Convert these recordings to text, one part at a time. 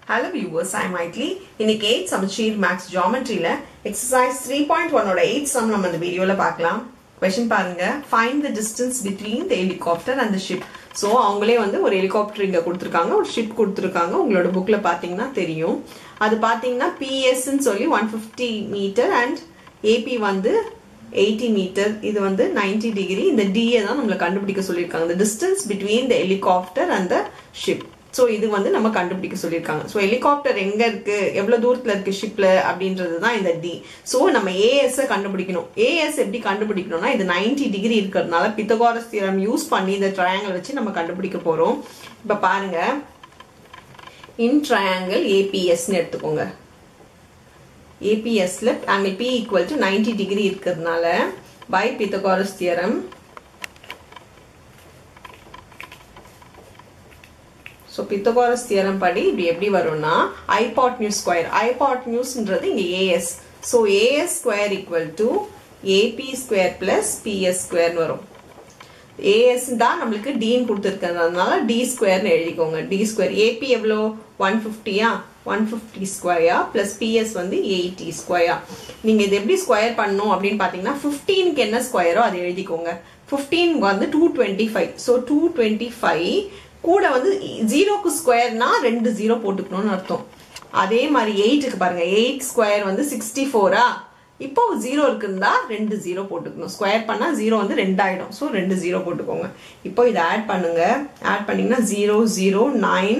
hello viewers ஐ மைட்லி இன்னைக்கு eight Samacheer maths ஜாமெட்ரியில exercise three point ஒன்னோட எயிட் சம் நம்ம இந்த வீடியோல பார்க்கலாம் கொஷின் பாருங்க find the distance between the helicopter and ship so அவங்களே வந்து ஒரு ஹெலிகாப்டர் இங்கே கொடுத்துருக்காங்க ஒரு ஷிப் கொடுத்துருக்காங்க உங்களோட புக்கில் பார்த்தீங்கன்னா தெரியும் அது பார்த்தீங்கன்னா பிஎஸ்ன்னு சொல்லி one fifty meter and AB வந்து எயிட்டி மீட்டர் இது வந்து நைன்டி டிகிரி இந்த டிஏ தான் நம்மளை கண்டுபிடிக்க சொல்லியிருக்காங்க இந்த distance between the helicopter and the ship so இது வந்து நம்ம கண்டுபிடிக்க சொல்லியிருக்காங்க ஸோ ஹெலிகாப்டர் எங்க இருக்கு எவ்வளவு தூரத்துல இருக்கு ஷிப்ல அப்படின்றது தான் இந்த டி ஸோ நம்ம ஏஎஸ் கண்டுபிடிக்கணும் ஏஎஸ் எப்படி கண்டுபிடிக்கணும்னா இது நைன்டி டிகிரி இருக்கிறதுனால பித்தகாரஸ் தியரம் யூஸ் பண்ணி இந்த ட்ரையாங்கிள் வச்சு நம்ம கண்டுபிடிக்க போறோம் இப்போ பாருங்க இன் ட்ரையாங்கிள் ஏபிஎஸ்ன்னு எடுத்துக்கோங்க ஏபிஎஸ்ல angle B equal to ninety degree இருக்கிறதுனால by Pythagoras theorem so Pythagoras theorem படி இப்படி எப்படி வரும்னா ஐபாட் நியூஸ் ஸ்கொயர் ஐபாட் நியூஸ்ன்றது இங்கே AS so AS square equal to AB square plus BS ஸ்கொயர்னு வரும் ஏஎஸ் தான் நம்மளுக்கு டீன் கொடுத்துருக்கிறதுனால டி ஸ்கொயர்னு எழுதிக்கோங்க டி ஸ்கொயர் ஏபி எவ்வளோ ஒன் ஃபிஃப்டியா ஒன் ஃபிஃப்டி ஸ்கொயரா ப்ளஸ் பிஎஸ் வந்து எயிட்டி ஸ்கொயரா நீங்கள் இது எப்படி ஸ்கொயர் பண்ணணும் அப்படின்னு பார்த்தீங்கன்னா ஃபிஃப்டீனுக்கு என்ன ஸ்கொயரோ அதை எழுதிக்கோங்க ஃபிஃப்டீன் வந்து two twenty five so two twenty five கூட வந்து ஜீரோக்கு ஸ்கொயர்னா ரெண்டு ஜீரோ போட்டுக்கணும்னு அர்த்தம் அதே மாதிரி எயிட்டுக்கு பாருங்க எயிட் ஸ்கொயர் வந்து சிக்ஸ்டி ஃபோரா இப்போ ஜீரோ இருக்குந்தா ரெண்டு ஜீரோ போட்டுக்கணும் ஸ்கொயர் பண்ணா ஜீரோ வந்து ரெண்டாயிடும் ஸோ ரெண்டு ஜீரோ போட்டுக்கோங்க இப்போ இதை ஆட் பண்ணுங்க ஆட் பண்ணீங்கன்னா ஜீரோ ஜீரோ நைன்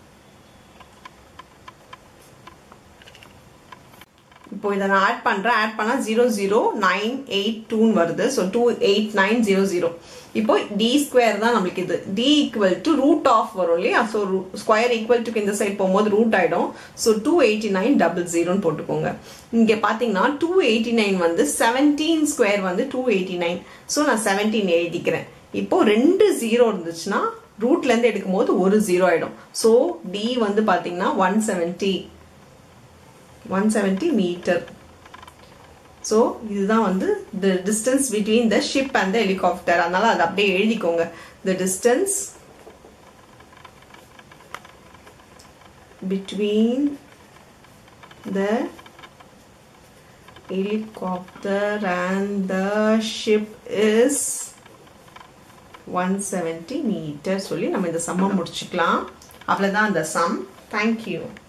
இப்போ இதை நான் ஆட் பண்ணுறேன் ஆட் பண்ணால் ஜீரோ ஜீரோ நைன் எயிட் டூன்னு வருது so two eight nine zero zero இப்போ டி ஸ்கொயர் தான் நம்மளுக்கு இது D equal to root of வரும் இல்லையா ஸோ ஸ்கொயர் ஈக்குவல் டு இந்த சைட் போகும்போது ரூட் ஆகிடும் so two eighty nine double ஜீரோன்னு போட்டுக்கோங்க இங்கே பார்த்தீங்கன்னா டூ எயிட்டி நைன் வந்து செவன்டீன் ஸ்கொயர் வந்து டூ எயிட்டி நைன் ஸோ நான் செவன்டீன் எழுதிக்கிறேன் இப்போ ரெண்டு ஜீரோ இருந்துச்சுன்னா ரூட்லேருந்து எடுக்கும்போது ஒரு ஜீரோ ஆகிடும் ஸோ டி வந்து பார்த்தீங்கன்னா one seventy one seventy meter so இதுதான் வந்து the distance between the ship and the helicopter அதனால அதை அப்படியே எழுதிக்கோங்க the distance between the helicopter and the ship is one seventy meter சொல்லி நம்ம இந்த சம்மை முடிச்சுக்கலாம் அவ்வளோதான் அந்த சம் தேங்க்யூ